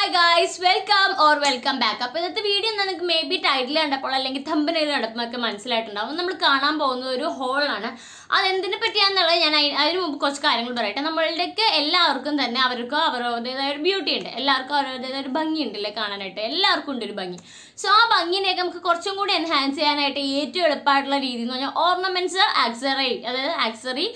Hi guys welcome or welcome back അപ്പോൾ ഇന്നത്തെ video നിങ്ങൾക്ക് മേ ബി ടൈറ്റിൽ കണ്ടപ്പോൾ അല്ലെങ്കിൽ തമ്പനയിൽ കണ്ടപ്പോൾ ഒക്കെ മനസ്സിലായിട്ടുണ്ടാവും നമ്മൾ കാണാൻ പോകുന്ന ഒരു ഹോളാണ് അതെന്തിനെ പറ്റിയാന്നുള്ളത് ഞാൻ അയി- അതിന് മുമ്പ് കുറച്ച് കാര്യങ്ങൾ പറയട്ടെ നമ്മളുടെയൊക്കെ എല്ലാവർക്കും തന്നെ അവർക്ക് അവരുടേതായ ഒരു ബ്യൂട്ടി ഉണ്ട് എല്ലാവർക്കും അവരുടേതായ ഒരു ഭംഗി ഉണ്ടല്ലേ കാണാനായിട്ട് എല്ലാവർക്കും ഉണ്ട് ഒരു ഭംഗി സോ ആ ഭംഗിനെയൊക്കെ നമുക്ക് കുറച്ചും കൂടി എൻഹാൻസ് ചെയ്യാനായിട്ട് ഏറ്റവും എളുപ്പമായിട്ടുള്ള രീതി എന്ന് പറഞ്ഞാൽ ഓർണമെന്റ്സ് ആക്സറി അതായത് ആക്സറി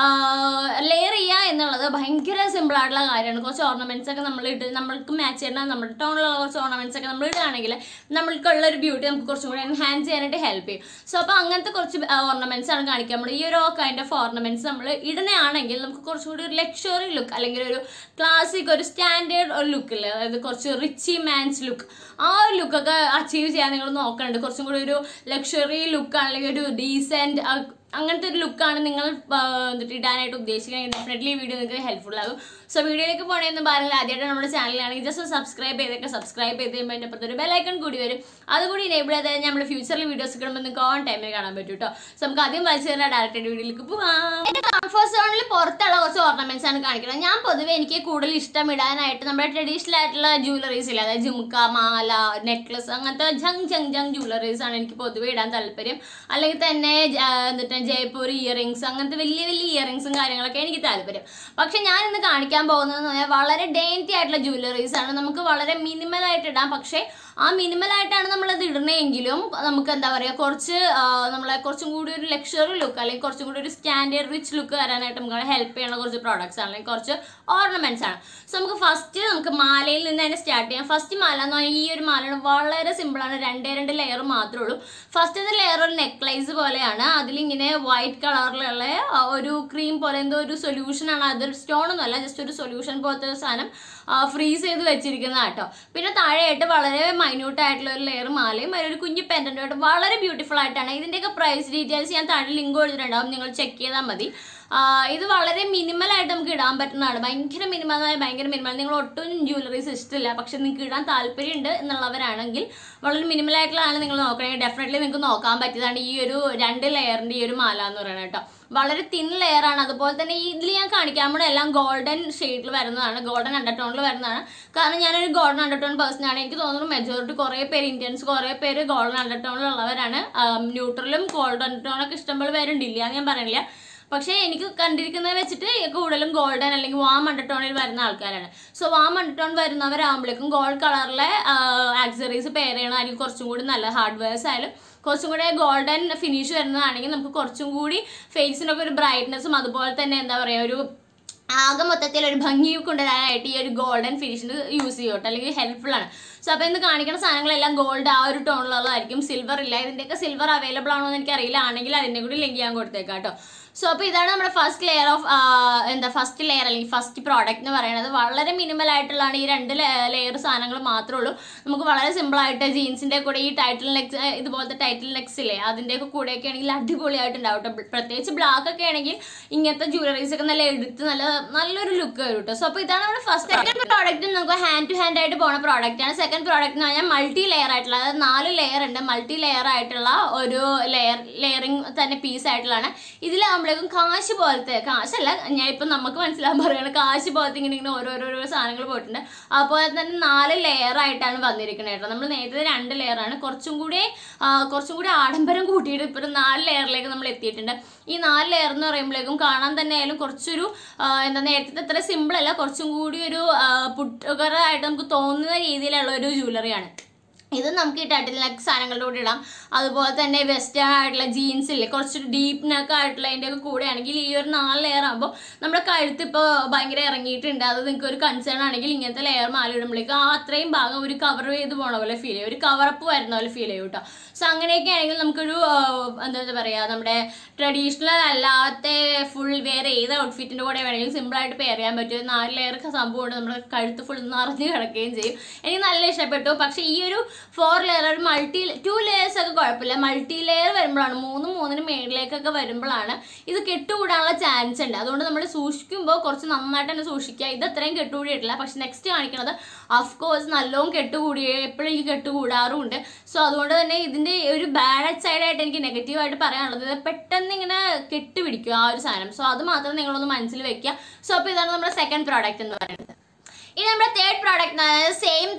ലെയർ ചെയ്യുക എന്നുള്ളത് ഭയങ്കര സിമ്പിൾ ആയിട്ടുള്ള കാര്യമാണ് കുറച്ച് ഓർണമെന്റ്സ് ഒക്കെ നമ്മൾ ഇട്ട് നമ്മൾക്ക് മാച്ച് ചെയ്യുന്ന നമ്മുടെ ടോണിലുള്ള കുറച്ച് ഓർണമെന്റ്സ് ഒക്കെ നമ്മൾ ഇടുകയാണെങ്കിൽ നമ്മൾക്കുള്ള ഒരു ബ്യൂട്ടി നമുക്ക് കുറച്ചും കൂടി എൻഹാൻസ് ചെയ്യാനായിട്ട് ഹെൽപ്പ് ചെയ്യും സോ അപ്പോൾ അങ്ങനത്തെ കുറച്ച് ഓർണമെന്റ്സ് ആണ് കാണിക്കുക നമ്മൾ ഈ ഒരു കൈൻഡ് ഓഫ് ഓർണമെന്റ്സ് നമ്മൾ ഇടുന്നതാണെങ്കിൽ നമുക്ക് കുറച്ചുകൂടി ഒരു ലക്ഷറി ലുക്ക് അല്ലെങ്കിൽ ഒരു ക്ലാസിക് ഒരു സ്റ്റാൻഡേർഡ് ഒരു ലുക്ക് ഇല്ലേ അതായത് കുറച്ച് റിച്ചി മാൻസ് ലുക്ക് ആ ഒരു ലുക്കൊക്കെ അച്ചീവ് ചെയ്യാൻ നിങ്ങൾ നോക്കുന്നുണ്ട് കുറച്ചും കൂടി ഒരു ലക്ഷറി ലുക്ക് അല്ലെങ്കിൽ ഒരു ഡീസെൻറ്റ് അങ്ങനത്തെ ഒരു ലുക്കാണ് നിങ്ങൾ ആ, എന്നിട്ട് ഇടാനായിട്ട് ഉദ്ദേശിക്കുന്നത് ഡെഫിനറ്റ്ലി ഈ വീഡിയോ നിങ്ങൾക്ക് ഹെൽപ്ഫുൾ ആകും സോ വീഡിയോയിലേക്ക് പോകണമെന്ന് പറഞ്ഞാൽ ആദ്യമായിട്ട് നമ്മുടെ ചാനലാണെങ്കിൽ ജസ്റ്റ് സബ്സ്ക്രൈബ് ചെയ്തൊക്കെ സബ്സ്ക്രൈബ് ചെയ്ത് കഴിയുമ്പോൾ അതിൻ്റെ അപ്പുറത്ത് ഒരു ബെലൈക്കൺ കൂടി വരും അതുകൂടി എനേബിൾ ചെയ്താൽ നമ്മൾ ഫ്യൂച്ചറിൽ വീഡിയോസ് കിടുമ്പോൾ നിങ്ങൾക്ക് ഓൺ ടൈമിൽ കാണാൻ പറ്റും കേട്ടോ സോ നമുക്ക് ആദ്യം വലിച്ചു തരാം ഡയറക്റ്റ് വീഡിയോയിലേക്ക് പോവാം എൻ്റെ കംഫർട്ട് സോണിൽ പുറത്തുള്ള കുറച്ച് ഓർണമെന്റ്സ് ആണ് കാണിക്കുന്നത് ഞാൻ പൊതുവെ എനിക്ക് കൂടുതൽ ഇഷ്ടം ഇടാനായിട്ട് നമ്മുടെ ട്രഡീഷണൽ ആയിട്ടുള്ള ജ്വല്ലറീസ് ഇല്ല അതായത് ജുമുക്ക മാല നെക്ലസ് അങ്ങനത്തെ ജങ് ജങ് ജങ് ജ്വല്ലറീസ് ആണ് എനിക്ക് പൊതുവെ ഇടാൻ താല്പര്യം അല്ലെങ്കിൽ തന്നെ ജ- എന്നിട്ട് ജയ്പൂർ ഇയറിങ്സ് അങ്ങനത്തെ വലിയ വലിയ ഇയറിങ്സും കാര്യങ്ങളൊക്കെ എനിക്ക് താല്പര്യം പക്ഷെ ഞാൻ ഇന്ന് കാണിക്കാൻ പോകുന്നതെന്ന് പറഞ്ഞാൽ വളരെ ഡേൻറ്റി ആയിട്ടുള്ള ജ്വല്ലറീസ് ആണ് നമുക്ക് വളരെ മിനിമൽ ആയിട്ട് ഇടാം പക്ഷേ ആ മിനിമൽ ആയിട്ടാണ് നമ്മളത് ഇടണമെങ്കിലും നമുക്ക് എന്താ പറയുക കുറച്ച് ആ, നമ്മളെ കുറച്ചും കൂടി ഒരു ലക്ഷറി ലുക്ക് അല്ലെങ്കിൽ കുറച്ചും കൂടി ഒരു സ്റ്റാൻഡേർഡ് റിച്ച് ലുക്ക് വരാനായിട്ട് നമുക്ക് ഹെൽപ്പ് ചെയ്യുന്ന കുറച്ച് പ്രോഡക്റ്റ്സ് ആണ് അല്ലെങ്കിൽ കുറച്ച് ഓർണമെന്റ്സ് ആണ് സോ നമുക്ക് ഫസ്റ്റ് നമുക്ക് മാലയിൽ നിന്ന് തന്നെ സ്റ്റാർട്ട് ചെയ്യാം ഫസ്റ്റ് മാല എന്ന് പറഞ്ഞാൽ ഈ ഒരു മാല വളരെ സിമ്പിളാണ് രണ്ടേ രണ്ട് ലെയർ മാത്രമേ ഉള്ളൂ ഫസ്റ്റത്തെ ലെയർ ഒരു നെക്ലൈസ് പോലെയാണ് അതിലിങ്ങനെ വൈറ്റ് കളറിലുള്ള ഒരു ക്രീം പോലെ എന്തോ ഒരു സൊല്യൂഷൻ ആണ് അതൊരു സ്റ്റോൺ ഒന്നുമല്ല ജസ്റ്റ് ഒരു സൊല്യൂഷൻ പോലത്തെ ഒരു സാധനം ഫ്രീസ് ചെയ്ത് വെച്ചിരിക്കുന്ന കേട്ടോ പിന്നെ താഴെയായിട്ട് വളരെ മൈന്യൂട്ട് ആയിട്ടുള്ള ഒരു ലെയർ മാലയും അതിൽ ഒരു കുഞ്ഞു പെൻഡൻ്റായിട്ട് വളരെ ബ്യൂട്ടിഫുൾ ആയിട്ടാണ് ഇതിൻ്റെയൊക്കെ പ്രൈസ് ഡീറ്റെയിൽസ് ഞാൻ താഴെ ലിങ്ക് കൊടുത്തിട്ടുണ്ടാവും നിങ്ങൾ ചെക്ക് ചെയ്താൽ മതി ആ, ഇത് വളരെ മിനിമൽ ആയിട്ട് നമുക്ക് ഇടാൻ പറ്റുന്നതാണ് ഭയങ്കര മിനിമൽ ഭയങ്കര മിനിമൽ നിങ്ങൾ ഒട്ടും ജ്വല്ലറീസ് ഇഷ്ടമില്ല പക്ഷെ നിങ്ങൾക്ക് ഇടാൻ താല്പര്യമുണ്ട് എന്നുള്ളവരാണെങ്കിൽ വളരെ മിനിമൽ ആയിട്ടുള്ളതാണ് നിങ്ങൾ നോക്കണമെങ്കിൽ ഡെഫിനറ്റ്ലി നിങ്ങൾക്ക് നോക്കാൻ പറ്റിയതാണ് ഈ ഒരു രണ്ട് ലെയറിൻ്റെ ഈ ഒരു മാല എന്ന് പറയുന്നത് കേട്ടോ വളരെ തിൻ ലെയർ ആണ് അതുപോലെ തന്നെ ഇതിൽ ഞാൻ കാണിക്കാൻ കൂടെ എല്ലാം ഗോൾഡൻ ഷെയ്ഡിൽ വരുന്നതാണ് ഗോൾഡൻ അണ്ടർടോണിൽ വരുന്നതാണ് കാരണം ഞാനൊരു ഗോൾഡൻ അണ്ടർടോൺ പേഴ്സൺ ആണ് എനിക്ക് തോന്നുന്നു മെജോറിറ്റി കുറേ പേര് ഇന്ത്യൻസ് കുറേ പേര് ഗോൾഡൻ അണ്ടർടോണിലുള്ളവരാണ് ന്യൂട്രലും ഗോൾഡൻ അണ്ടർടോണൊക്കെ ഇഷ്ടംപോലെ പേരുണ്ട് ഇല്ല എന്ന് ഞാൻ പറയില്ല പക്ഷേ എനിക്ക് കണ്ടിരിക്കുന്നത് വെച്ചിട്ട് കൂടുതലും ഗോൾഡൻ അല്ലെങ്കിൽ വാം അണ്ടർടോണിൽ വരുന്ന ആൾക്കാരാണ് സോ വാം അണ്ടർടോൺ വരുന്നവരാകുമ്പോഴേക്കും ഗോൾഡ് കളറിലെ ആക്സറീസ് പെയർ ചെയ്യണമായിരിക്കും കുറച്ചും കൂടി നല്ല ഹാർഡ്വെയർസ് ആയാലും കുറച്ചും കൂടെ ഗോൾഡൻ ഫിനിഷ് വരുന്നതാണെങ്കിൽ നമുക്ക് കുറച്ചും കൂടി ഫേസിനൊക്കെ ഒരു ബ്രൈറ്റ്നസ്സും അതുപോലെ തന്നെ എന്താ പറയുക ഒരു ആകെ മൊത്തത്തിൽ ഒരു ഭംഗി കൊണ്ടുവരാനായിട്ട് ഈ ഒരു ഗോൾഡൻ ഫിനിഷിന് യൂസ് ചെയ്യോട്ടെ അല്ലെങ്കിൽ ഹെൽപ്ഫുൾ ആണ് സോ അപ്പോൾ ഇന്ന് കാണിക്കുന്ന സാധനങ്ങളെല്ലാം ഗോൾഡ് ആ ഒരു ടോണിലുള്ളതായിരിക്കും സിൽവർ ഇല്ല ഇതിൻ്റെയൊക്കെ സിൽവർ അവൈലബിൾ ആണോ എന്ന് എനിക്കറിയില്ല ആണെങ്കിൽ അതിൻ്റെ കൂടി ലിങ്ക് ഞാൻ കൊടുത്തേക്കാം കേട്ടോ സോ അപ്പോൾ ഇതാണ് നമ്മുടെ ഫസ്റ്റ് ലെയർ ഓഫ് എന്താ ഫസ്റ്റ് ലെയർ അല്ലെങ്കിൽ ഫസ്റ്റ് പ്രോഡക്റ്റ് എന്ന് പറയുന്നത് വളരെ മിനിമൽ ആയിട്ടുള്ളതാണ് ഈ രണ്ട് ലെയർ സാധനങ്ങൾ മാത്രമേ ഉള്ളൂ നമുക്ക് വളരെ സിമ്പിൾ ആയിട്ട് ജീൻസിൻ്റെ കൂടെ ഈ ടൈറ്റിൽ നെക്സ് ഇതുപോലത്തെ ടൈറ്റിൽ നെക്സ് ഇല്ലേ അതിൻ്റെയൊക്കെ കൂടെയൊക്കെ ആണെങ്കിൽ അടിപൊളിയായിട്ടുണ്ടാവും കേട്ടോ പ്രത്യേകിച്ച് ബ്ലാക്ക് ഒക്കെ ആണെങ്കിൽ ഇങ്ങനത്തെ ജ്വല്ലറീസ് ഒക്കെ നല്ല എടുത്ത് നല്ല നല്ലൊരു ലുക്ക് വരും കേട്ടോ സോ അപ്പോൾ ഇതാണ് നമ്മുടെ ഫസ്റ്റ് സെക്കൻഡ് പ്രോഡക്റ്റ് നമുക്ക് ഹാൻഡ് ടു ഹാൻഡ് ആയിട്ട് പോണ പ്രോഡക്റ്റ് ആണ് സെക്കൻഡ് പ്രോഡക്റ്റ് എന്ന് പറഞ്ഞാൽ മൾട്ടി ലെയർ ആയിട്ടുള്ള അതായത് നാല് ലെയർ ഉണ്ട് മൾട്ടി ലെയർ ആയിട്ടുള്ള ഒരു ലെയർ ലെയറിങ് തന്നെ പീസ് ആയിട്ടുള്ളതാണ് ഇതിലാകുമ്പോഴേക്കും കാശ് പോലത്തെ കാശല്ല ഞാൻ ഇപ്പം നമുക്ക് മനസ്സിലാകാൻ പറയുകയാണ് കാശ് പോലത്തെ ഇങ്ങനെ ഇങ്ങനെ ഓരോരോരോ സാധനങ്ങൾ പോയിട്ടുണ്ട് അതുപോലെ തന്നെ നാല് ലെയർ ആയിട്ടാണ് വന്നിരിക്കുന്നത് കേട്ടോ നമ്മൾ നേരത്തെ രണ്ട് ലെയർ ആണ് കുറച്ചും കൂടി ആ, കുറച്ചും കൂടി ആഡംബരം കൂട്ടിയിട്ട് ഇപ്പോൾ ഒരു നാല് ലെയറിലേക്ക് നമ്മൾ എത്തിയിട്ടുണ്ട് ഈ നാല് ലെയർ എന്ന് പറയുമ്പോഴേക്കും കാണാൻ തന്നെ ആയാലും കുറച്ചൊരു ആ, എന്താ നേരത്തെ അത്ര സിമ്പിൾ അല്ല കുറച്ചും കൂടി ഒരു പുട്ടുകറായിട്ട് നമുക്ക് തോന്നുന്ന രീതിയിലുള്ള ഒരു ജ്വല്ലറിയാണ് ഇത് നമുക്ക് ഈ ടട്ടിൽ നെക്ക് സാധനങ്ങളുടെ കൂടെ ഇടാം അതുപോലെ തന്നെ വെസ്റ്റേൺ ആയിട്ടുള്ള ജീൻസ് ഇല്ലേ കുറച്ചൊരു ഡീപ്പ് നെക്ക് ആയിട്ടുള്ള അതിൻ്റെ ഒക്കെ കൂടെ ആണെങ്കിൽ ഈ ഒരു നാല് ലെയർ ആകുമ്പോൾ നമ്മുടെ കഴുത്ത് ഇപ്പോൾ ഭയങ്കര ഇറങ്ങിയിട്ടുണ്ട് അത് നിങ്ങൾക്ക് ഒരു കൺസേൺ ആണെങ്കിൽ ഇങ്ങനത്തെ ലെയർ മാല ഇടുമ്പോഴേക്കും ആ അത്രയും ഭാഗം ഒരു കവർ ചെയ്ത് പോണ പോലെ ഫീൽ ചെയ്യും ഒരു കവറപ്പ് വരുന്ന പോലെ ഫീൽ ചെയ്യും കേട്ടോ സോ അങ്ങനെയൊക്കെ ആണെങ്കിൽ നമുക്കൊരു ആ, എന്താ പറയുക നമ്മുടെ ട്രഡീഷണൽ അല്ലാത്ത ഫുൾ വെയർ ഏത് ഔട്ട്ഫിറ്റിൻ്റെ കൂടെ വേണമെങ്കിലും സിമ്പിളായിട്ട് പെയർ ചെയ്യാൻ പറ്റും ഒരു നാല് ലെയർ സംഭവമുണ്ട് നമ്മുടെ കഴുത്ത് ഫുൾ നിറഞ്ഞ് കിടക്കുകയും ചെയ്യും എനിക്ക് നല്ല ഇഷ്ടപ്പെട്ടു പക്ഷേ ഈ ഒരു ഫോർ ലെയർ ഒരു മൾട്ടി ടു ലെയേഴ്സ് ഒക്കെ കുഴപ്പമില്ല മൾട്ടി ലെയർ വരുമ്പോഴാണ് മൂന്നും മൂന്നിന് മേളിലേക്കൊക്കെ വരുമ്പോഴാണ് ഇത് കെട്ടുകൂടാനുള്ള ചാൻസ് ഉണ്ട് അതുകൊണ്ട് നമ്മൾ സൂക്ഷിക്കുമ്പോൾ കുറച്ച് നന്നായിട്ട് തന്നെ സൂക്ഷിക്കുക ഇത് അത്രയും കെട്ടുകൂടിയിട്ടില്ല പക്ഷെ നെക്സ്റ്റ് കാണിക്കുന്നത് അഫ് കോഴ്സ് നല്ലോണം കെട്ടുകൂടി എപ്പോഴും എനിക്ക് കെട്ടുകൂടാറുമുണ്ട് സോ അതുകൊണ്ട് തന്നെ ഇതിൻ്റെ ഒരു ബാഡ് സൈഡായിട്ട് എനിക്ക് നെഗറ്റീവായിട്ട് പറയാനുള്ളത് ഇത് പെട്ടെന്ന് ഇങ്ങനെ കെട്ടുപിടിക്കും ആ ഒരു സാധനം സോ അത് മാത്രം നിങ്ങളൊന്ന് മനസ്സിൽ വെക്കുക സോ അപ്പോൾ ഇതാണ് നമ്മുടെ സെക്കൻഡ് പ്രോഡക്റ്റ് എന്ന് പറയുന്നത് ഇനി നമ്മുടെ തേർഡ് പ്രോഡക്റ്റ് സെയിം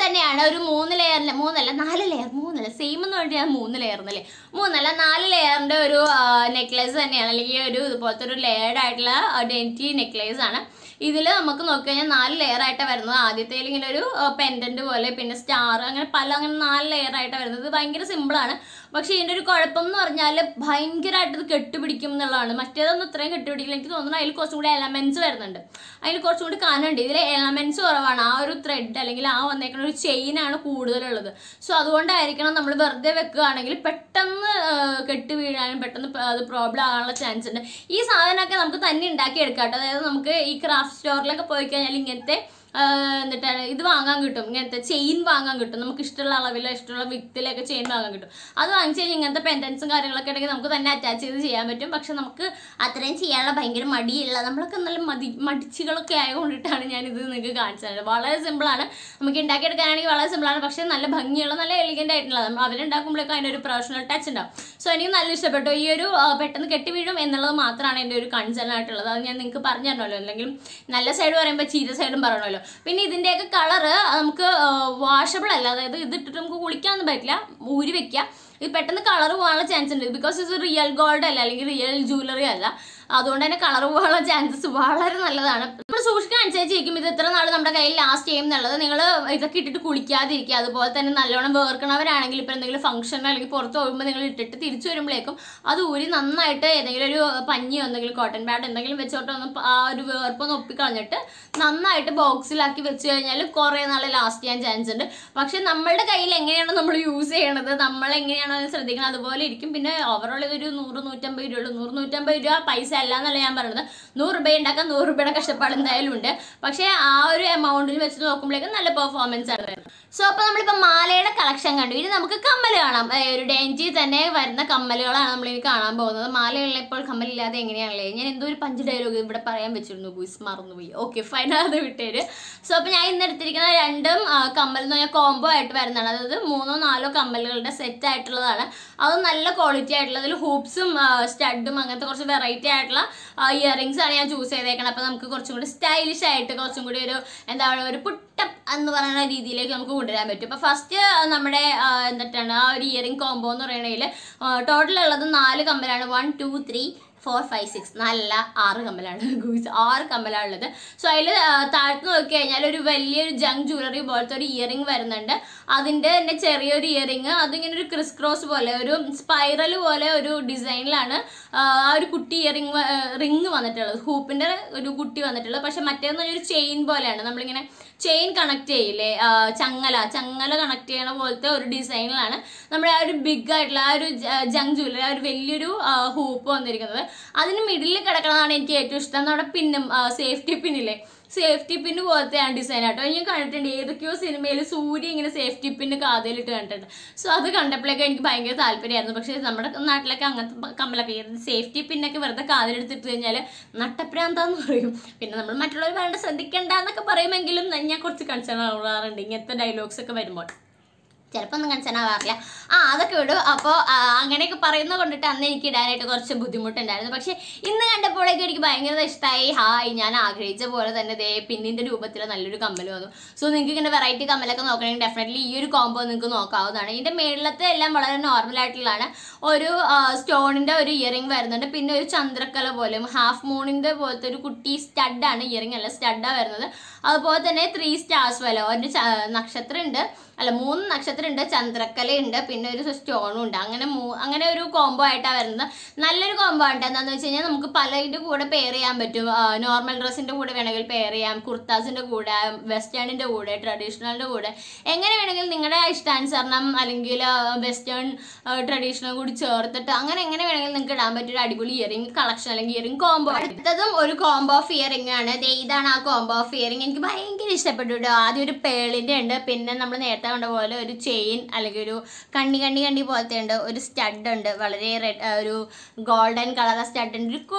ഒരു മൂന്ന് ലെയറിൻ്റെ മൂന്നല്ല നാല് ലെയർ മൂന്നല്ല സെയിം എന്ന് പറഞ്ഞാൽ ഞാൻ മൂന്ന് ലെയർ എന്നല്ലേ മൂന്നല്ല നാല് ലെയറിൻ്റെ ഒരു നെക്ലേസ് തന്നെയാണ് അല്ലെങ്കിൽ ഒരു ഇതുപോലത്തെ ഒരു ലെയർഡ് ആയിട്ടുള്ള ഡെൻറ്റി നെക്ലേസ് ആണ് ഇതിൽ നമുക്ക് നോക്കിക്കഴിഞ്ഞാൽ നാല് ലെയർ ആയിട്ട് വരുന്നത് ആദ്യത്തേൽ ഇങ്ങനെ ഒരു പെൻഡന്റ് പോലെ പിന്നെ സ്റ്റാർ അങ്ങനെ പല അങ്ങനെ നാല് ലെയർ ആയിട്ട് വരുന്നത് ഇത് ഭയങ്കര സിമ്പിളാണ് പക്ഷേ ഇതിൻ്റെ ഒരു കുഴപ്പം എന്ന് പറഞ്ഞാൽ ഭയങ്കരമായിട്ട് ഇത് കെട്ടുപിടിക്കും എന്നുള്ളതാണ് മറ്റേതൊന്നും ഇത്രയും കെട്ടുപിടിക്കില്ല എനിക്ക് തോന്നുന്നു അതിൽ കുറച്ചും കൂടി എലമെന്റ്സ് വരുന്നുണ്ട് അതിൽ കുറച്ചും കൂടി കാനുണ്ട് ഇതിൽ എലമെന്റ്സ് കുറവാണ് ആ ഒരു ത്രെഡ് അല്ലെങ്കിൽ ആ വന്നേക്കുന്ന ഒരു ചെയിനാണ് കൂടുതലുള്ളത് സോ അതുകൊണ്ടായിരിക്കണം നമ്മൾ വെറുതെ വെക്കുകയാണെങ്കിൽ പെട്ടെന്ന് ആ, കെട്ട് വീഴാനും പെട്ടെന്ന് പ- അത് പ്രോബ്ലം ആകാനുള്ള ചാൻസ് ഉണ്ട് ഈ സാധനമൊക്കെ നമുക്ക് തന്നെ ഉണ്ടാക്കി എടുക്കാം കേട്ടോ അതായത് നമുക്ക് ഈ ക്രാഫ്റ്റ് സ്റ്റോറിലൊക്കെ പോയി കഴിഞ്ഞാൽ ഇങ്ങനത്തെ ആ, എന്നിട്ടാണ് ഇത് വാങ്ങാൻ കിട്ടും ഇങ്ങനത്തെ ചെയിൻ വാങ്ങാൻ കിട്ടും നമുക്ക് ഇഷ്ടമുള്ള അളവിലോ ഇഷ്ടമുള്ള വിത്തിലൊക്കെ ചെയിൻ വാങ്ങാൻ കിട്ടും അത് വാങ്ങിച്ചു കഴിഞ്ഞാൽ ഇങ്ങനത്തെ പെൻഡൻസും കാര്യങ്ങളൊക്കെ ഉണ്ടെങ്കിൽ നമുക്ക് തന്നെ അറ്റാച്ച് ചെയ്ത് ചെയ്യാൻ പറ്റും പക്ഷെ നമുക്ക് അത്രയും ചെയ്യാനുള്ള ഭയങ്കര മടിയില്ല നമ്മളൊക്കെ നല്ല മതി മടിച്ചുകളൊക്കെ ആയതുകൊണ്ടിട്ടാണ് ഞാൻ ഇത് നിങ്ങൾക്ക് കാണിച്ചു തരുന്നത് വളരെ സിമ്പിളാണ് നമുക്ക് ഉണ്ടാക്കിയെടുക്കാനാണെങ്കിൽ വളരെ സിമ്പിളാണ് പക്ഷേ നല്ല ഭംഗിയുള്ള നല്ല എലിഗൻ്റ് ആയിട്ടുള്ള നമ്മൾ അവരുണ്ടാക്കുമ്പോഴേക്കും അതിനൊരു പ്രൊഫഷണൽ ടച്ച് ഉണ്ടാവും സോ എനിക്ക് നല്ല ഇഷ്ടപ്പെട്ടു ഈ ഒരു ആ, പെട്ടെന്ന് കെട്ടി വീഴും എന്നുള്ളത് മാത്രമാണ് എൻ്റെ ഒരു കൺസേൺ ആയിട്ടുള്ളത് അത് ഞാൻ നിങ്ങൾക്ക് പറഞ്ഞു തരണമല്ലോ അല്ലെങ്കിൽ നല്ല സൈഡ് പറയുമ്പോൾ ചീര സൈഡും പറയണമല്ലോ പിന്നെ ഇതിൻ്റെയൊക്കെ കളറ് നമുക്ക് വാഷബിൾ അല്ല അതായത് ഇത് ഇട്ടിട്ട് നമുക്ക് കുളിക്കാനൊന്നും പറ്റില്ല ഊരി വെക്കാം ഇത് പെട്ടെന്ന് കളർ പോകാനുള്ള ചാൻസ് ഉണ്ട് ബിക്കോസ് ഇത് റിയൽ ഗോൾഡ് അല്ല അല്ലെങ്കിൽ റിയൽ ജ്വല്ലറി അല്ല അതുകൊണ്ട് തന്നെ കളർ പോകാനുള്ള ചാൻസസ് വളരെ നല്ലതാണ് നമ്മൾ സൂക്ഷിക്കാൻ അനുസരിച്ചിരിക്കും ഇത് എത്ര നാൾ നമ്മുടെ കയ്യിൽ ലാസ്റ്റ് ചെയ്യും എന്നുള്ളത് നിങ്ങൾ ഇതൊക്കെ ഇട്ടിട്ട് കുളിക്കാതിരിക്കുക അതുപോലെ തന്നെ നല്ലോണം വേർക്കണവരാണെങ്കിൽ ഇപ്പോൾ എന്തെങ്കിലും ഫംഗ്ഷൻ അല്ലെങ്കിൽ പുറത്ത് പോകുമ്പോൾ നിങ്ങൾ ഇട്ടിട്ട് തിരിച്ചു വരുമ്പോഴേക്കും അത് ഊരി നന്നായിട്ട് ഏതെങ്കിലും ഒരു പഞ്ഞിയോ എന്തെങ്കിലും കോട്ടൺ പാഡ് എന്തെങ്കിലും വെച്ചോട്ട് ഒന്ന് പ- ആ ഒരു വേർപ്പൊന്ന് ഒപ്പിക്കളഞ്ഞിട്ട് നന്നായിട്ട് ബോക്സിലാക്കി വെച്ച് കഴിഞ്ഞാൽ കുറേ നാൾ ലാസ്റ്റ് ചെയ്യാൻ ചാൻസ് ഉണ്ട് പക്ഷെ നമ്മളുടെ കയ്യിൽ എങ്ങനെയാണോ നമ്മൾ യൂസ് ചെയ്യണത് നമ്മൾ എങ്ങനെയാണോ അത് ശ്രദ്ധിക്കുന്നത് അതുപോലെ ഇരിക്കും പിന്നെ ഓവറോൾ ഇതൊരു നൂറ് നൂറ്റമ്പത് രൂപ ഉള്ളൂ നൂറ് നൂറ്റമ്പത് രൂപ പൈസ അല്ല എന്നല്ല ഞാൻ പറയുന്നത് നൂറ് രൂപ ഉണ്ടാക്കാൻ നൂറ് രൂപയുടെ കഷ്ടപ്പാട് എന്തായാലും ഉണ്ട് പക്ഷേ ആ ഒരു എമൗണ്ടിൽ വെച്ച് നോക്കുമ്പോഴേക്കും നല്ല പെർഫോമൻസ് ആണ് വരുന്നത് സോ അപ്പോൾ നമ്മളിപ്പോൾ മാലയുടെ കളക്ഷൻ കണ്ടു ഇനി നമുക്ക് കമ്മൽ കാണാം ഏ, ഒരു ഡെൻജി തന്നെ വരുന്ന കമ്മലുകളാണ് നമ്മളിനി കാണാൻ പോകുന്നത് മാലയുള്ള ഇപ്പോൾ കമ്മലില്ലാതെ എങ്ങനെയാണല്ലേ ഞാൻ എന്തോ ഒരു പഞ്ച് ഡയലോഗ് ഇവിടെ പറയാൻ വെച്ചിരുന്നു ഗുയിസ് മറന്നുപോയി ഓക്കെ ഫൈൻ അത് വിട്ടേര് സോ അപ്പോൾ ഞാൻ ഇന്ന് എടുത്തിരിക്കുന്ന രണ്ടും ആ, കമ്മൽ എന്ന് പറഞ്ഞാൽ കോംബോ ആയിട്ട് വരുന്നതാണ് അതായത് മൂന്നോ നാലോ കമ്മലുകളുടെ സെറ്റ് ആയിട്ടുള്ളതാണ് അത് നല്ല ക്വാളിറ്റി ആയിട്ടുള്ള അതിൽ ഹൂപ്സും സ്റ്റഡും അങ്ങനത്തെ കുറച്ച് വെറൈറ്റി ആയിട്ടുള്ള ഇയറിങ്സ് ആണ് ഞാൻ ചൂസ് ചെയ്തേക്കണം അപ്പോൾ നമുക്ക് കുറച്ചും കൂടി സ്റ്റൈലിഷ് ആയിട്ട് കുറച്ചും കൂടി ഒരു എന്താ പറയുക ഒരു പുട്ടപ്പ് എന്ന് പറയുന്ന രീതിയിലേക്ക് നമുക്ക് കൊണ്ടുവരാൻ പറ്റും അപ്പോൾ ഫസ്റ്റ് നമ്മുടെ ആ, എന്നിട്ടാണ് ആ ഒരു ഇയറിംഗ് കോംബോ എന്ന് പറയുന്നതിൽ ടോട്ടൽ ഉള്ളത് നാല് കമ്മലാണ് one two three four five six നല്ല ആറ് കമ്മലാണ് ഗൂസ് ആറ് കമ്മലാണ് ഉള്ളത് സോ അതിൽ താഴ്ത്ത് നോക്കി കഴിഞ്ഞാൽ ഒരു വലിയൊരു ജങ് ജ്വല്ലറി പോലത്തെ ഒരു ഇയറിംഗ് വരുന്നുണ്ട് അതിൻ്റെ തന്നെ ചെറിയൊരു ഇയറിംഗ് അതിങ്ങനെ ഒരു ക്രിസ് ക്രോസ് പോലെ ഒരു സ്പൈറൽ പോലെ ഒരു ഡിസൈനിലാണ് ആ ഒരു കുട്ടി ഇയറിംഗ് റിങ് വന്നിട്ടുള്ളത് ഹൂപ്പിൻ്റെ ഒരു കുട്ടി വന്നിട്ടുള്ളത് പക്ഷെ മറ്റേന്ന് പറഞ്ഞാൽ ഒരു ചെയിൻ പോലെയാണ് നമ്മളിങ്ങനെ ചെയിൻ കണക്ട് ചെയ്യില്ലേ ആ, ചങ്ങല ചങ്ങല കണക്ട് ചെയ്യണ പോലത്തെ ഒരു ഡിസൈനിലാണ് നമ്മുടെ ആ ഒരു ബിഗ് ആയിട്ടുള്ള ആ ഒരു ജങ് ജ്വല്ലറി ആ ഒരു വലിയൊരു ഹൂപ്പ് വന്നിരിക്കുന്നത് അതിന് മിഡിലിൽ കിടക്കണതാണ് എനിക്ക് ഏറ്റവും ഇഷ്ടം നമ്മുടെ പിന്നും സേഫ്റ്റി പിന്നില്ലേ സേഫ്റ്റി പിന്ന് പോലത്തെയാണ് ഡിസൈൻ ആട്ടോ ഞാൻ കണ്ടിട്ടുണ്ട് ഏതൊക്കെയോ സിനിമയിൽ സൂര്യ ഇങ്ങനെ സേഫ്റ്റി പിന്ന് കാതലിട്ട് കണ്ടിട്ടുണ്ട് സോ അത് കണ്ടപ്പോഴൊക്കെ എനിക്ക് ഭയങ്കര താല്പര്യമായിരുന്നു പക്ഷേ നമ്മുടെ നാട്ടിലൊക്കെ അങ്ങനത്തെ പ- കമ്മലൊക്കെ സേഫ്റ്റി പിന്നൊക്കെ വെറുതെ കാതിലെടുത്തിട്ട് കഴിഞ്ഞാൽ നട്ടപ്രാന്താന്ന് പറയും പിന്നെ നമ്മൾ മറ്റുള്ളവർ വേണ്ട ശ്രദ്ധിക്കണ്ട എന്നൊക്കെ പറയുമെങ്കിലും ഞാൻ കുറച്ച് കൺസേൺ ആവാറുണ്ട് ഇങ്ങനത്തെ ഡയലോഗ്സ് ഒക്കെ വരുമ്പോൾ ചിലപ്പോൾ ഒന്നും കൺസേൺ ആവാറില്ല ആ അതൊക്കെ വിടും അപ്പോൾ അങ്ങനെയൊക്കെ പറയുന്നത് കൊണ്ടിട്ട് അന്ന് എനിക്ക് ഇടാനായിട്ട് കുറച്ച് ബുദ്ധിമുട്ടുണ്ടായിരുന്നു പക്ഷേ ഇന്ന് കണ്ടപ്പോഴേക്കും എനിക്ക് ഭയങ്കര ഇഷ്ടമായി ഹായ് ഞാൻ ആഗ്രഹിച്ച പോലെ തന്നെ ദേ പിന്നിൻ്റെ രൂപത്തിൽ നല്ലൊരു കമ്മൽ വന്നു സോ നിങ്ങൾക്ക് ഇങ്ങനെ വെറൈറ്റി കമ്മലൊക്കെ നോക്കണമെങ്കിൽ ഡെഫിനറ്റ്ലി ഈ ഒരു കോംബോ നിങ്ങൾക്ക് നോക്കാവുന്നതാണ് ഇതിൻ്റെ മേളിലത്തെ എല്ലാം വളരെ നോർമൽ ആയിട്ടുള്ളതാണ് ഒരു സ്റ്റോണിൻ്റെ ഒരു ഇയറിംഗ് വരുന്നുണ്ട് പിന്നെ ഒരു ചന്ദ്രക്കല പോലെ ഹാഫ് മൂണിൻ്റെ പോലത്തെ ഒരു കുട്ടി സ്റ്റഡാണ് ഇയറിംഗ് അല്ല സ്റ്റഡാണ് വരുന്നത് അതുപോലെ തന്നെ ത്രീ സ്റ്റാർസ് പോലെ ഒരു ച- നക്ഷത്രം ഉണ്ട് അല്ല മൂന്ന് നക്ഷത്രം ഉണ്ട് ചന്ദ്രക്കലയുണ്ട് പിന്നെ ഒരു സ്റ്റോണും ഉണ്ട് അങ്ങനെ മൂ അങ്ങനെ ഒരു കോംബോ ആയിട്ടാണ് വരുന്നത് നല്ലൊരു കോംബോ ആണ് എന്താണെന്ന് വെച്ച് കഴിഞ്ഞാൽ നമുക്ക് പലതിൻ്റെ കൂടെ പെയർ ചെയ്യാൻ പറ്റും നോർമൽ ഡ്രസ്സിൻ്റെ കൂടെ വേണമെങ്കിൽ പെയർ ചെയ്യാം കുർത്താസിൻ്റെ കൂടെ വെസ്റ്റേണിൻ്റെ കൂടെ ട്രഡീഷണലിൻ്റെ കൂടെ എങ്ങനെ വേണമെങ്കിലും നിങ്ങളുടെ ഇഷ്ടാനുസരണം അല്ലെങ്കിൽ വെസ്റ്റേൺ ട്രഡീഷണൽ കൂടി ചേർത്തിട്ട് അങ്ങനെ എങ്ങനെ വേണമെങ്കിലും നിങ്ങൾക്ക് ഇടാൻ പറ്റിയ ഒരു അടിപൊളി ഇയറിംഗ് കളക്ഷൻ അല്ലെങ്കിൽ ഇയറിംഗ് കോംബോ അടുത്തതും ഒരു കോംബോ ഓഫ് ഇയറിംഗ് ആണ് ദേ ഇതാണ് ആ കോംബോ ഓഫ് ഇയറിംഗ് എനിക്ക് ഭയങ്കര ഇഷ്ടപ്പെട്ടു കേട്ടോ ആദ്യം ഒരു പേളിൻ്റെ ഉണ്ട് പിന്നെ നമ്മൾ നേരത്തെ കണ്ട പോലെ ഒരു ചെയിൻ അല്ലെങ്കിൽ ഒരു കണ്ണി കണ്ണി കണ്ണി പോലത്തെ ഉണ്ട് ഒരു സ്റ്റഡ് ഉണ്ട് വളരെ റെഡ് ഒരു ഗോൾഡൻ കളർ സ്റ്റഡ് ഉണ്ട് ഒരു കുട്ടി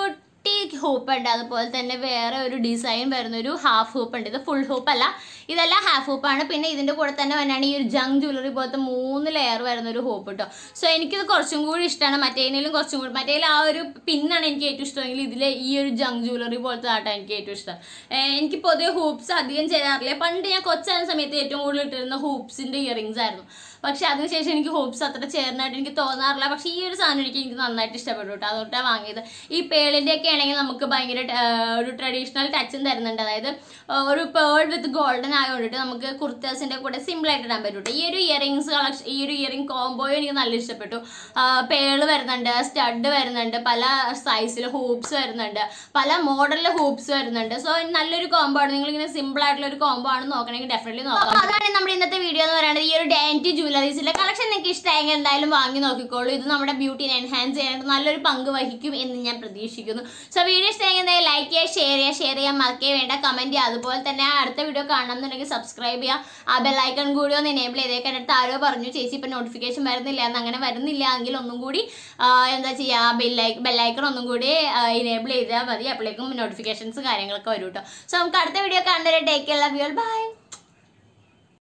കുട്ടി ഹൂപ്പ് ഉണ്ട് അതുപോലെ തന്നെ വേറെ ഒരു ഡിസൈൻ വരുന്ന ഒരു ഹാഫ് ഹൂപ്പ് ഉണ്ട് ഇത് ഫുൾ ഹൂപ്പ് അല്ല ഇതെല്ലാം ഹാഫ് ഹൂപ്പാണ് പിന്നെ ഇതിൻ്റെ കൂടെ തന്നെ വന്നാണ് ഈ ഒരു ജങ് ജ്വല്ലറി പോലത്തെ മൂന്ന് ലെയർ വരുന്ന ഒരു ഹൂപ്പ് കേട്ടോ സോ എനിക്കിത് കുറച്ചും കൂടി ഇഷ്ടമാണ് മറ്റേതിലും കുറച്ചും കൂടി മറ്റേതിൽ ആ ഒരു പിന്നാണ് എനിക്ക് ഏറ്റവും ഇഷ്ടമെങ്കിൽ ഇതിൽ ഈ ഒരു ജങ് ജ്വല്ലറി പോലത്തെ ആട്ടോ എനിക്ക് ഏറ്റവും ഇഷ്ടം ഏഹ് എനിക്ക് പൊതുവെ ഹൂപ്സ് അധികം ചെയ്യാറില്ല പണ്ട് ഞാൻ കൊച്ചായ സമയത്ത് ഏറ്റവും കൂടുതൽ ഇട്ടിരുന്ന ഹൂപ്സിൻ്റെ ഇയറിങ്സ് ആയിരുന്നു പക്ഷെ അതിനുശേഷം എനിക്ക് ഹോപ്സ് അത്ര ചേർന്നായിട്ട് എനിക്ക് തോന്നാറില്ല പക്ഷെ ഈ ഒരു സാധനം എനിക്ക് എനിക്ക് നന്നായിട്ട് ഇഷ്ടപ്പെട്ടു കേട്ടോ അതുകൊണ്ടാണ് വാങ്ങിയത് ഈ പേളിൻ്റെ ഒക്കെ ആണെങ്കിൽ നമുക്ക് ഭയങ്കര ആ, ഒരു ട്രഡീഷണൽ ടച്ചും തരുന്നുണ്ട് അതായത് ആ, ഒരു പേൾ വിത്ത് ഗോൾഡൻ ആയതുകൊണ്ടിട്ട് നമുക്ക് കുർത്താസിൻ്റെ കൂടെ സിമ്പിൾ ആയിട്ട് ഇടാൻ പറ്റും കേട്ടോ. ഈ ഒരു ഇയറിങ്സ് കളക്ഷൻ ഈ ഒരു ഇയറിംഗ് കോംബോയും എനിക്ക് നല്ല ഇഷ്ടപ്പെട്ടു പേള് വരുന്നുണ്ട് സ്റ്റഡ് വരുന്നുണ്ട് പല സൈസിൽ ഹൂപ്സ് വരുന്നുണ്ട് പല മോഡലിലെ ഹൂപ്സ് വരുന്നുണ്ട് സോ നല്ലൊരു കോംബോ ആണ് നിങ്ങൾ ഇങ്ങനെ സിമ്പിൾ ആയിട്ടുള്ള ഒരു കോംബോ ആണ് നോക്കണമെങ്കിൽ ഡെഫിനറ്റ്ലി നോക്കാം അപ്പോൾ അതാണ് നമ്മുടെ ഇന്നത്തെ വീഡിയോ എന്ന് പറയുന്നത് ഈ ഒരു ഡാൻറ്റി ജ്വല്ലറീസിലെ കളക്ഷൻ നിങ്ങൾക്ക് ഇഷ്ടമായെങ്കിൽ എന്തായാലും വാങ്ങി നോക്കിക്കോളൂ ഇത് നമ്മുടെ ബ്യൂട്ടിനെ എൻഹാൻസ് ചെയ്യാനായിട്ട് നല്ലൊരു പങ്ക് വഹിക്കും എന്ന് ഞാൻ പ്രതീക്ഷിക്കുന്നു സോ വീഡിയോ ഇഷ്ടമായെങ്കിൽ എന്തായാലും ലൈക്ക് ചെയ്യുക ഷെയർ ചെയ്യുക ഷെയർ ചെയ്യാൻ മറക്കേ വേണ്ട കമൻറ്റ് ചെയ്യുക അതുപോലെ തന്നെ അടുത്ത വീഡിയോ കാണണമെന്നുണ്ടെങ്കിൽ സബ്സ്ക്രൈബ് ചെയ്യുക ആ ബെല്ലൈക്കൺ കൂടി ഒന്ന് എനേബിൾ ചെയ്തേക്കാൻ അടുത്ത് ആരോ പറഞ്ഞു ചേച്ചി ഇപ്പം നോട്ടിഫിക്കേഷൻ വരുന്നില്ല എന്ന് അങ്ങനെ വരുന്നില്ല എങ്കിൽ ഒന്നും കൂടി ആ, എന്താ ചെയ്യുക ബെല്ലൈ ബെല്ലൈക്കൺ ഒന്നും കൂടി എനേബിൾ ചെയ്താൽ മതി അപ്പോഴേക്കും നോട്ടിഫിക്കേഷൻസ് കാര്യങ്ങളൊക്കെ വരും കേട്ടോ സോ നമുക്ക് അടുത്ത വീഡിയോ കാണുന്നവരെ take care love you by